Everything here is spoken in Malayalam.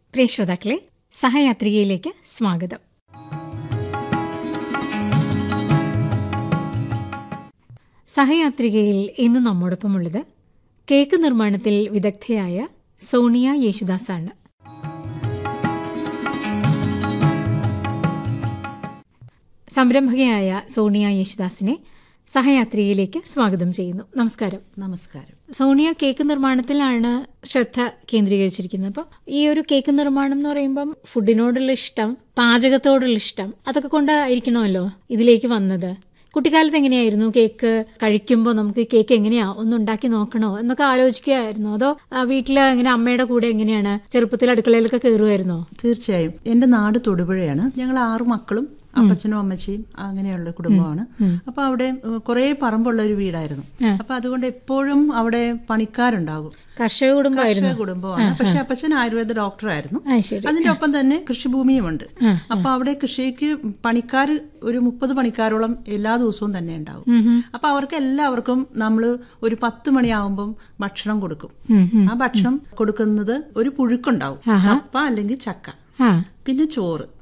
പ്രിയ ശ്രോതാക്കളെ സഹയാത്രികയിലേക്ക് സ്വാഗതം സഹയാത്രികയിൽ ഇന്ന് നമ്മോടൊപ്പമുള്ളത് കേക്ക് നിർമ്മാണത്തിൽ വിദഗ്ധയായ സോണിയ യേശുദാസാണ് സംരംഭകയായ സോണിയ യേശുദാസിനെ സഹയാത്രികയിലേക്ക് സ്വാഗതം ചെയ്യുന്നു നമസ്കാരം നമസ്കാരം സോണിയ കേക്ക് നിർമ്മാണത്തിലാണ് ശ്രദ്ധ കേന്ദ്രീകരിച്ചിരിക്കുന്നത് അപ്പം ഈ ഒരു കേക്ക് നിർമ്മാണം എന്ന് പറയുമ്പം ഫുഡിനോടുള്ള ഇഷ്ടം പാചകത്തോടുള്ള ഇഷ്ടം അതൊക്കെ കൊണ്ടായിരിക്കണമല്ലോ ഇതിലേക്ക് വന്നത് കുട്ടിക്കാലത്ത് എങ്ങനെയായിരുന്നു കേക്ക് കഴിക്കുമ്പോൾ നമുക്ക് കേക്ക് എങ്ങനെയാ ഒന്ന് ഉണ്ടാക്കി നോക്കണോ എന്നൊക്കെ ആലോചിക്കുകയായിരുന്നു അതോ ആ, വീട്ടില് ഇങ്ങനെ അമ്മയുടെ കൂടെ എങ്ങനെയാണ് ചെറുപ്പത്തിൽ അടുക്കളയിലൊക്കെ കയറുമായിരുന്നോ തീർച്ചയായും എന്റെ നാട് തൊടുപുഴയാണ് ഞങ്ങൾ ആറു മക്കളും അപ്പച്ചനും അമ്മച്ചിയും അങ്ങനെയുള്ള കുടുംബമാണ് അപ്പൊ അവിടെ കുറെ പറമ്പുള്ള ഒരു വീടായിരുന്നു അപ്പൊ അതുകൊണ്ട് എപ്പോഴും അവിടെ പണിക്കാരുണ്ടാകും കർഷക കുടുംബമായിരുന്നു കർഷക കുടുംബമാണ് പക്ഷെ അപ്പച്ചൻ ആയുർവേദ ഡോക്ടറായിരുന്നു ആ ശരി അതിന്റെ ഒപ്പം തന്നെ കൃഷിഭൂമിയുമുണ്ട് അപ്പൊ അവിടെ കൃഷിക്ക് പണിക്കാർ ഒരു മുപ്പത് പണിക്കാരോളം എല്ലാ ദിവസവും തന്നെ ഉണ്ടാവും ഉം ഉം. അപ്പൊ അവർക്ക് എല്ലാവർക്കും നമ്മൾ ഒരു പത്ത് മണിയാവുമ്പം ഭക്ഷണം കൊടുക്കും ഉം ഉം. ആ ഭക്ഷണം കൊടുക്കുന്നത് ഒരു പുഴുക്കുണ്ടാവും കപ്പ അല്ലെങ്കിൽ ചക്ക ആ പിന്നെ ചോറ്